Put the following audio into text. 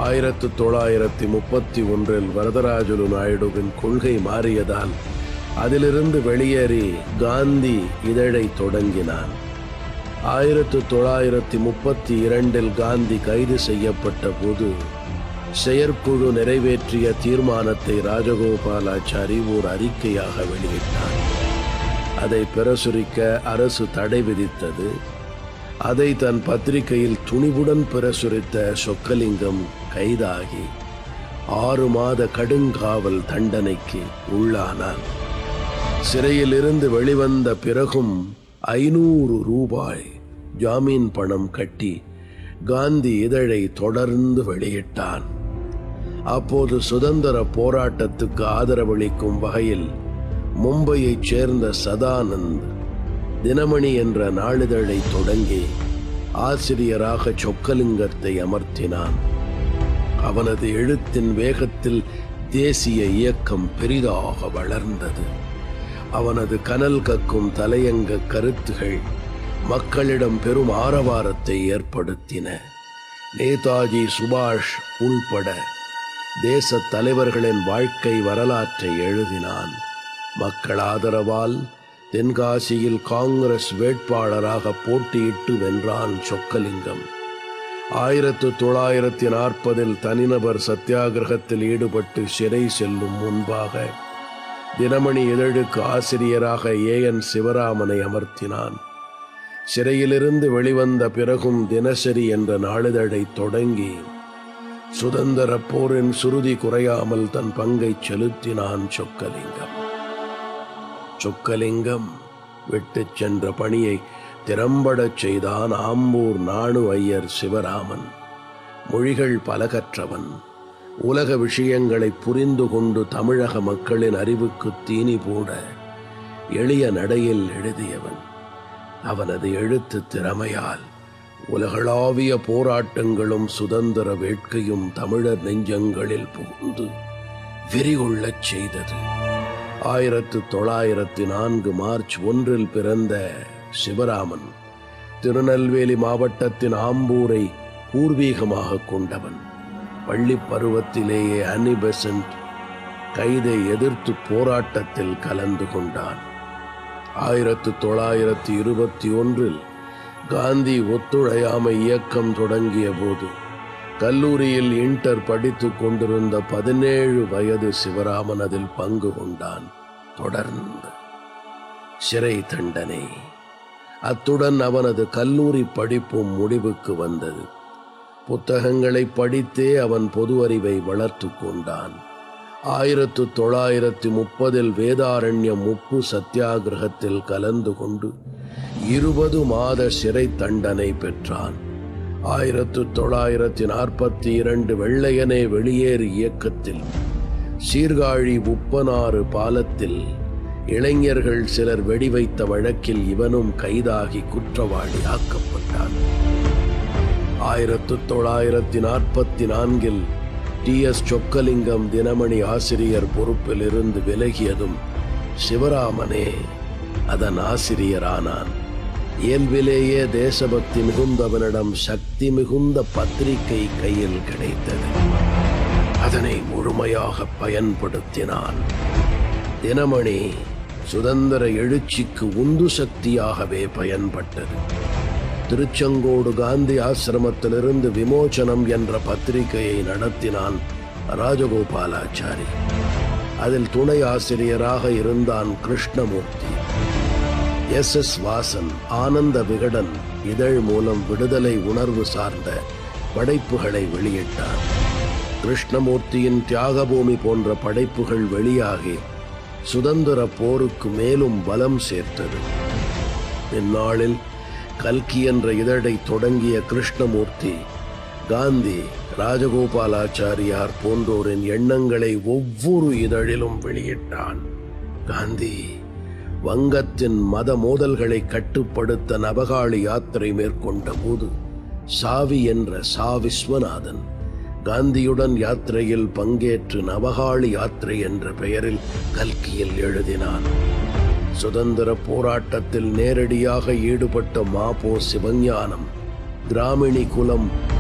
ஆயிரத்து தொள்ளாயிரத்தி முப்பத்தி ஒன்றில் வரதராஜுலு நாயுடுவின் கொள்கை மாறியதால் அதிலிருந்து வெளியேறி காந்தி இதழை தொடங்கினான் ஆயிரத்து தொள்ளாயிரத்தி முப்பத்தி இரண்டில் காந்தி கைது செய்யப்பட்ட போது செயற்குழு நிறைவேற்றிய தீர்மானத்தை ராஜகோபாலாச்சாரி ஓர் அறிக்கையாக வெளியிட்டார் அதை பிரசுரிக்க அரசு தடை விதித்தது அதை தன் பத்திரிகையில் துணிவுடன் பிரசுரித்த சொக்கலிங்கம் கைதாகி ஆறு மாத கடுங்காவல் தண்டனைக்கு உள்ளானான் சிறையிலிருந்து வெளிவந்த பிறகும் ஐநூறு ரூபாய் ஜாமீன் பணம் கட்டி காந்தி இதழை தொடர்ந்து வெளியிட்டான் அப்போது சுதந்திர போராட்டத்துக்கு ஆதரவளிக்கும் வகையில் மும்பையைச் சேர்ந்த சதானந்த் தினமணி என்ற நாளிதழை தொடங்கி ஆசிரியராக சொக்கலிங்கத்தை அமர்த்தினான் அவனது எழுத்தின் வேகத்தில் தேசிய இயக்கம் பெரிதாக வளர்ந்தது அவனது கனல் கக்கும் தலையங்க கருத்துகள் மக்களிடம் பெரும் ஆரவாரத்தை ஏற்படுத்தின நேதாஜி சுபாஷ் உள்பட தேச தலைவர்களின் வாழ்க்கை வரலாற்றை எழுதினான் மக்கள் ஆதரவால் தென்காசியில் காங்கிரஸ் வேட்பாளராக போட்டியிட்டு வென்றான் சொக்கலிங்கம் ஆயிரத்து தொள்ளாயிரத்தி நாற்பதில் தனிநபர் சத்தியாகிரகத்தில் ஈடுபட்டு சிறை செல்லும் முன்பாக தினமணி இதழுக்கு ஆசிரியராக ஏ என் சிவராமனை அமர்த்தினான் சிறையிலிருந்து வெளிவந்த பிறகும் தினசரி என்ற நாளிதழை தொடங்கி சுதந்திர போரின் சுருதி குறையாமல் தன் பங்கை செலுத்தினான் சொக்கலிங்கம் சொக்கலிங்கம் விட்டுச் சென்ற பணியை திறம்படச் செய்தான் ஆம்பூர் நாணு ஐயர் சிவராமன் மொழிகள் பல கற்றவன் உலக விஷயங்களை புரிந்து கொண்டு தமிழக மக்களின் அறிவுக்கு தீனி போட எளிய நடையில் எழுதியவன் அவனது எழுத்து திறமையால் உலகளாவிய போராட்டங்களும் சுதந்திர வேட்கையும் தமிழர் நெஞ்சங்களில் புகுந்து வெறிகொள்ளச் செய்தது ஆயிரத்து தொள்ளாயிரத்தி நான்கு மார்ச் ஒன்றில் பிறந்த சிவராமன் திருநெல்வேலி மாவட்டத்தின் ஆம்பூரை பூர்வீகமாக கொண்டவன் பள்ளி பருவத்திலேயே அன்னி பெசன்ட் கைதை எதிர்த்து போராட்டத்தில் கலந்து கொண்டான் ஆயிரத்து தொள்ளாயிரத்தி இருபத்தி ஒன்றில் காந்தி ஒத்துழையாமை இயக்கம் தொடங்கிய போது கல்லூரியில் இன்டர் படித்துக் கொண்டிருந்த பதினேழு வயது சிவராமன் அதில் பங்கு கொண்டான் தொடர்ந்து சிறை தண்டனை அத்துடன் அவனது கல்லூரி படிப்பும் முடிவுக்கு வந்தது புத்தகங்களை படித்தே அவன் பொது அறிவை வளர்த்து கொண்டான் ஆயிரத்து தொள்ளாயிரத்தி முப்பதில் வேதாரண்யம் உப்பு சத்தியாகிரகத்தில் கலந்து கொண்டு இருபது மாத சிறை தண்டனை பெற்றான் ஆயிரத்து தொள்ளாயிரத்தி நாற்பத்தி இரண்டு வெள்ளையனே வெளியேறு இயக்கத்தில் சீர்காழி உப்பனாறு பாலத்தில் இளைஞர்கள் சிலர் வெடிவைத்த வழக்கில் இவனும் கைதாகி குற்றவாளி ஆக்கப்பட்டான் ஆயிரத்து தொள்ளாயிரத்தி நாற்பத்தி நான்கில் டி எஸ் சொக்கலிங்கம் தினமணி ஆசிரியர் பொறுப்பில் இருந்து விலகியதும் சிவராமனே அதன் ஆசிரியரானான் இயல்பிலேயே தேசபக்தி மிகுந்தவனிடம் சக்தி மிகுந்த பத்திரிகை கையில் கிடைத்தது அதனை முழுமையாக பயன்படுத்தினான் தினமணி சுதந்திர எழுச்சிக்கு உந்து சக்தியாகவே பயன்பட்டது திருச்செங்கோடு காந்தி ஆசிரமத்திலிருந்து விமோச்சனம் என்ற பத்திரிகையை நடத்தினான் ராஜகோபாலாச்சாரி அதில் துணை ஆசிரியராக இருந்தான் கிருஷ்ணமூர்த்தி எஸ் எஸ் வாசன் ஆனந்த விகடன் இதழ் மூலம் விடுதலை உணர்வு சார்ந்த படைப்புகளை வெளியிட்டார் கிருஷ்ணமூர்த்தியின் தியாகபூமி போன்ற படைப்புகள் வெளியாகி சுதந்திர போருக்கு மேலும் பலம் சேர்த்தது இந்நாளில் கல்கி என்ற இதழை தொடங்கிய கிருஷ்ணமூர்த்தி காந்தி ராஜகோபாலாச்சாரியார் போன்றோரின் எண்ணங்களை ஒவ்வொரு இதழிலும் வெளியிட்டான் காந்தி வங்கத்தின் மத மோதல்களை கட்டுப்படுத்த நவகாளி யாத்திரை மேற்கொண்ட போது சாவி என்ற சா விஸ்வநாதன் காந்தியுடன் யாத்திரையில் பங்கேற்று நவகாளி யாத்திரை என்ற பெயரில் கல்கியில் எழுதினான் சுதந்திர போராட்டத்தில் நேரடியாக ஈடுபட்ட மாபோ சிவஞானம் கிராமிணி குலம்